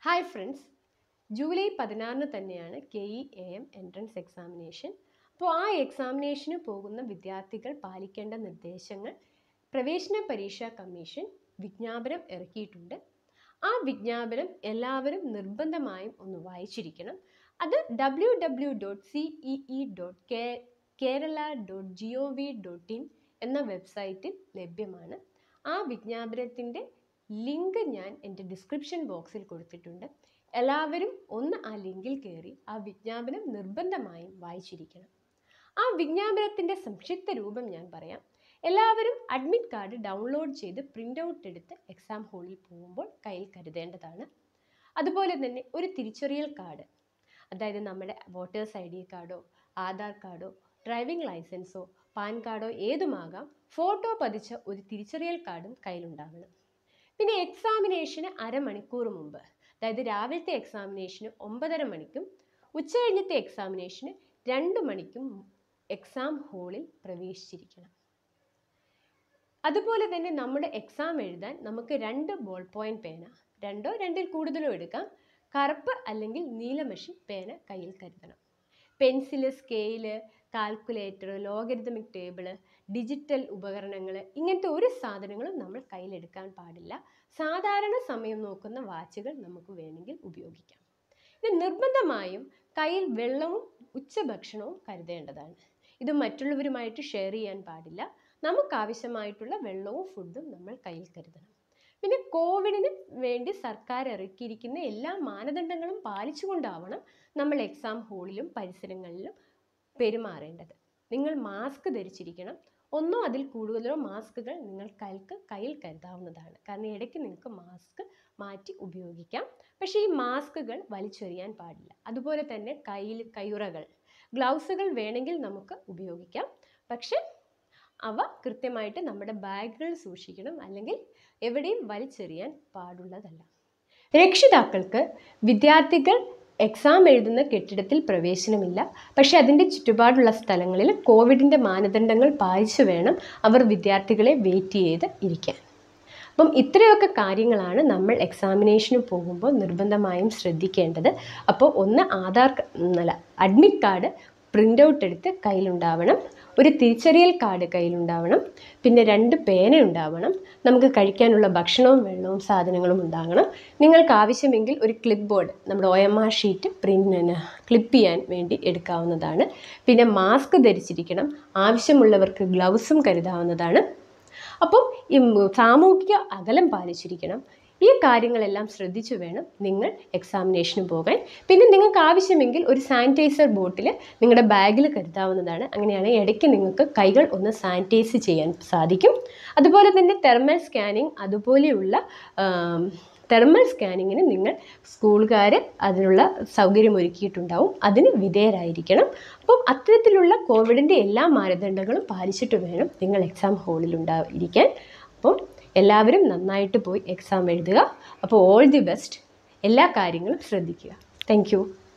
hi friends July പതിനാറിന് തന്നെയാണ് K E A M entrance examination അപ്പോൾ ആ എക്സാമിനേഷന് പോകുന്ന വിദ്യാർത്ഥികൾ പാലിക്കേണ്ട നിർദ്ദേശങ്ങൾ പ്രവേശന പരീക്ഷാ കമ്മീഷൻ വിജ്ഞാപനം ഇറക്കിയിട്ടുണ്ട് ആ വിജ്ഞാപനം എല്ലാവരും നിർബന്ധമായും ഒന്ന് വായിച്ചിരിക്കണം അത് W W dot C E E dot K Kerala dot G O V dot in എന്ന വെബ്സൈറ്റിൽ ലഭ്യമാണ് ആ വിജ്ഞാപനത്തിൻ്റെ ലിങ്ക് ഞാൻ എൻ്റെ ഡിസ്ക്രിപ്ഷൻ ബോക്സിൽ കൊടുത്തിട്ടുണ്ട് എല്ലാവരും ഒന്ന് ആ ലിങ്കിൽ കയറി ആ വിജ്ഞാപനം നിർബന്ധമായും വായിച്ചിരിക്കണം ആ വിജ്ഞാപനത്തിൻ്റെ സംക്ഷിപ്ത രൂപം ഞാൻ പറയാം എല്ലാവരും അഡ്മിറ്റ് കാർഡ് ഡൗൺലോഡ് ചെയ്ത് പ്രിൻ്റ് ഔട്ട് എടുത്ത് എക്സാം ഹാളിൽ പോകുമ്പോൾ കയ്യിൽ കരുതേണ്ടതാണ് അതുപോലെ തന്നെ ഒരു തിരിച്ചറിയൽ കാർഡ് അതായത് നമ്മുടെ വോട്ടേഴ്സ് ഐ ഡി കാർഡോ ആധാർ കാർഡോ ഡ്രൈവിംഗ് ലൈസൻസോ പാൻ കാർഡോ ഏതുമാകാം ഫോട്ടോ പതിച്ച ഒരു തിരിച്ചറിയൽ കാർഡും കയ്യിലുണ്ടാകണം പിന്നെ എക്സാമിനേഷന് അരമണിക്കൂർ മുമ്പ് അതായത് രാവിലത്തെ എക്സാമിനേഷന് ഒമ്പതര മണിക്കും ഉച്ച കഴിഞ്ഞത്തെ എക്സാമിനേഷന് രണ്ട് മണിക്കും എക്സാം ഹാളിൽ പ്രവേശിച്ചിരിക്കണം അതുപോലെ തന്നെ നമ്മുടെ എക്സാം എഴുതാൻ നമുക്ക് രണ്ട് ബോൾ പോയിന്റ് പേന രണ്ടോ രണ്ടിൽ കൂടുതലോ എടുക്കാം കറുപ്പ് അല്ലെങ്കിൽ നീലമഷി പേന കയ്യിൽ കരുതണം pencil scale calculator logarithmic table digital ഉപകരണങ്ങൾ ഇങ്ങനത്തെ ഒരു സാധനങ്ങളും നമ്മൾ കയ്യിലെടുക്കാൻ പാടില്ല സാധാരണ സമയം നോക്കുന്ന വാച്ചുകൾ നമുക്ക് വേണമെങ്കിൽ ഉപയോഗിക്കാം ഇത് നിർബന്ധമായും കയ്യിൽ വെള്ളവും ഉച്ചഭക്ഷണവും കരുതേണ്ടതാണ് ഇത് മറ്റുള്ളവരുമായിട്ട് ഷെയർ ചെയ്യാൻ പാടില്ല നമുക്ക് ആവശ്യമായിട്ടുള്ള വെള്ളവും ഫുഡും നമ്മൾ കയ്യിൽ കരുതണം പിന്നെ കോവിഡിന് വേണ്ടി സർക്കാർ ഇറക്കിയിരിക്കുന്ന എല്ലാ മാനദണ്ഡങ്ങളും പാലിച്ചുകൊണ്ടാവണം നമ്മൾ എക്സാം ഹാളിലും പരിസരങ്ങളിലും പെരുമാറേണ്ടത് നിങ്ങൾ മാസ്ക് ധരിച്ചിരിക്കണം ഒന്നോ അതിൽ കൂടുതലോ മാസ്കുകൾ നിങ്ങൾ കൈക്ക് കയ്യിൽ കരുതാവുന്നതാണ് കാരണം ഇടയ്ക്ക് നിങ്ങൾക്ക് മാസ്ക് മാറ്റി ഉപയോഗിക്കാം പക്ഷേ ഈ മാസ്കുകൾ വലിച്ചെറിയാൻ പാടില്ല അതുപോലെ തന്നെ കയ്യിൽ കയ്യുറകൾ ഗ്ലൗസുകൾ വേണമെങ്കിൽ നമുക്ക് ഉപയോഗിക്കാം പക്ഷേ അവ കൃത്യമായിട്ട് നമ്മുടെ ബാഗുകൾ സൂക്ഷിക്കണം അല്ലെങ്കിൽ എവിടെയും വലിച്ചെറിയാൻ പാടുള്ളതല്ല രക്ഷിതാക്കൾക്ക് വിദ്യാർത്ഥികൾ എക്സാം എഴുതുന്ന കെട്ടിടത്തിൽ പ്രവേശനമില്ല പക്ഷേ അതിൻ്റെ ചുറ്റുപാടുള്ള സ്ഥലങ്ങളിൽ കോവിഡിൻ്റെ മാനദണ്ഡങ്ങൾ പാലിച്ചു വേണം അവർ വിദ്യാർത്ഥികളെ വെയിറ്റ് ചെയ്ത് ഇരിക്കാൻ അപ്പം ഇത്രയൊക്കെ കാര്യങ്ങളാണ് നമ്മൾ എക്സാമിനേഷന് പോകുമ്പോൾ നിർബന്ധമായും ശ്രദ്ധിക്കേണ്ടത് അപ്പോൾ ഒന്ന് ആധാർ അല്ല അഡ്മിറ്റ് കാർഡ് പ്രിൻ്റ് ഔട്ട് എടുത്ത് കയ്യിലുണ്ടാവണം ഒരു തിരിച്ചറിയൽ കാർഡ് കയ്യിലുണ്ടാവണം പിന്നെ രണ്ട് പേന ഉണ്ടാവണം നമുക്ക് കഴിക്കാനുള്ള ഭക്ഷണവും വെള്ളവും സാധനങ്ങളും ഉണ്ടാകണം നിങ്ങൾക്ക് ആവശ്യമെങ്കിൽ ഒരു ക്ലിപ്പ് ബോർഡ് നമ്മുടെ O M R sheet print clip ചെയ്യാൻ വേണ്ടി എടുക്കാവുന്നതാണ് പിന്നെ മാസ്ക് ധരിച്ചിരിക്കണം ആവശ്യമുള്ളവർക്ക് ഗ്ലൗസും കരുതാവുന്നതാണ് അപ്പം ഈ സാമൂഹിക അകലം പാലിച്ചിരിക്കണം ഈ കാര്യങ്ങളെല്ലാം ശ്രദ്ധിച്ചു വേണം നിങ്ങൾ എക്സാമിനേഷന് പോകാൻ പിന്നെ നിങ്ങൾക്ക് ആവശ്യമെങ്കിൽ ഒരു സാനിറ്റൈസർ ബോട്ടിൽ നിങ്ങളുടെ ബാഗിൽ കരുതാവുന്നതാണ് അങ്ങനെയാണെങ്കിൽ ഇടയ്ക്ക് നിങ്ങൾക്ക് കൈകൾ ഒന്ന് സാനിറ്റൈസ് ചെയ്യാൻ സാധിക്കും അതുപോലെ തന്നെ തെർമൽ സ്കാനിങ് അതുപോലെയുള്ള തെർമൽ സ്കാനിങ്ങിന് നിങ്ങൾ സ്കൂളുകാർ അതിനുള്ള സൗകര്യം ഒരുക്കിയിട്ടുണ്ടാവും അതിന് വിധേയരായിരിക്കണം അപ്പം അത്തരത്തിലുള്ള കോവിഡിൻ്റെ എല്ലാ മാനദണ്ഡങ്ങളും പാലിച്ചിട്ട് വേണം നിങ്ങൾ എക്സാം ഹാളിൽ ഉണ്ടായിരിക്കാൻ അപ്പം എല്ലാവരും നന്നായിട്ട് പോയി എക്സാം എഴുതുക അപ്പോൾ ഓൾ ദി ബെസ്റ്റ് എല്ലാ കാര്യങ്ങളും ശ്രദ്ധിക്കുക താങ്ക്